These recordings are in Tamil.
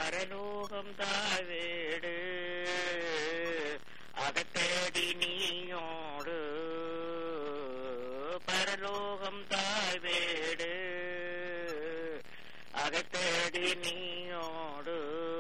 பரலோகம் தாவேடு அதை தேடி நீயோடு பரலோகம் தாய்வேடு அதை தேடி நீயோடு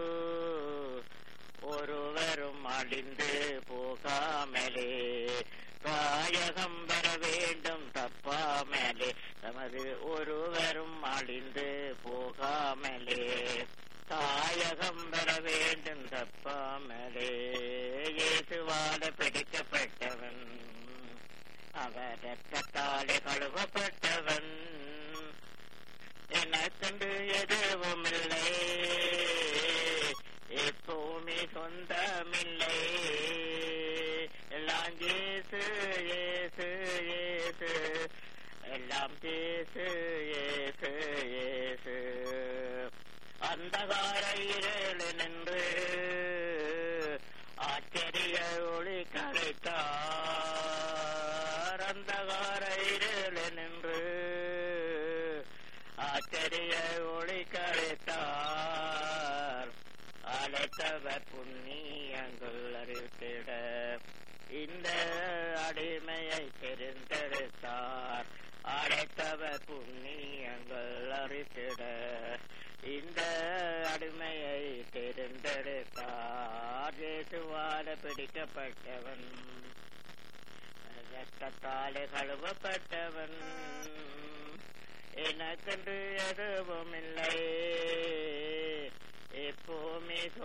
ஒருவரும் அழிந்து போகாமலே தாயகம் பெற வேண்டும் தப்பாமலே தமது ஒருவரும் அழிந்து போகாமலே தாயகம் பெற வேண்டும் தப்பாமலே இயேசுவால பிடிக்கப்பட்டவன் அவர் ரத்தத்தாலே கழுவப்பட்டவன் எனக்கென்று எதுவும் இல்லை எப்பவுமே சொந்தமில்லை எல்லாம் ஏசு ஏசு ஏசு எல்லாம் ஏசு ஏசு ஏசு அந்தகார இருள் நின்று ஆச்சரிய ஒளி கலைத்தார் அந்தகார இருள் நின்று ஆச்சரிய ஒளி கலைத்தார் அழைத்தவர் புண்ணியங்கள் அறிவித்திட இந்த அடிமையை தெரிந்தெடுத்தார் அழைத்தவர் புண்ணியங்கள் அறித்திட இந்த அடிமையை தெரிந்தெடுத்தார் இயேசுவால பிடிக்கப்பட்டவன் ரத்தத்தாலே கழுவப்பட்டவன் எனக்கென்று எதுவும் இல்லை எப்போவுமே